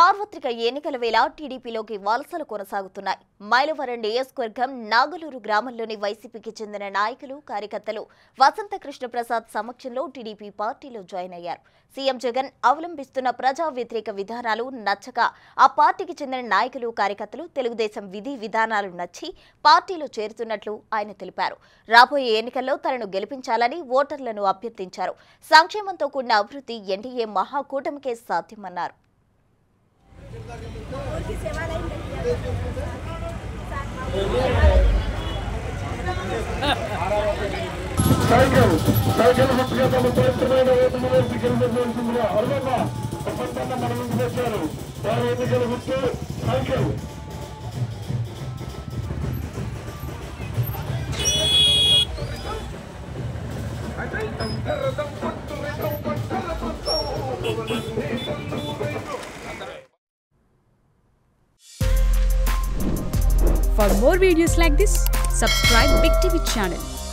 సార్వత్రిక ఎన్నికల వేళ టీడీపీలోకి వలసలు కొనసాగుతున్నాయి మైలవరం నియోజకవర్గం నాగలూరు గ్రామంలోని వైసీపీకి చెందిన నాయకులు కార్యకర్తలు వసంత కృష్ణ ప్రసాద్ సమక్షంలో టీడీపీ పార్టీలో జాయిన్ అయ్యారు సీఎం జగన్ అవలంబిస్తున్న ప్రజా వ్యతిరేక విధానాలు నచ్చక ఆ పార్టీకి చెందిన నాయకులు కార్యకర్తలు తెలుగుదేశం విధి విధానాలు నచ్చి పార్టీలో చేరుతున్నట్లు ఆయన తెలిపారు రాబోయే ఎన్నికల్లో తనను గెలిపించాలని ఓటర్లను అభ్యర్థించారు సంక్షేమంతో కూడిన అభివృద్ధి ఎన్డీఏ మహాకూటమికే సాధ్యమన్నారు సైకిల్ సైకిల్ ముఖ్యంగా తమ పవిత్రమైన ఓటును వేసి గెలిపించవలసిందిగా అరుణమ్మ ప్రపంచాన్ని మన ముందుకు వచ్చారు వారి ఎన్నికల గుర్తు cycle For more videos like this, subscribe Big TV channel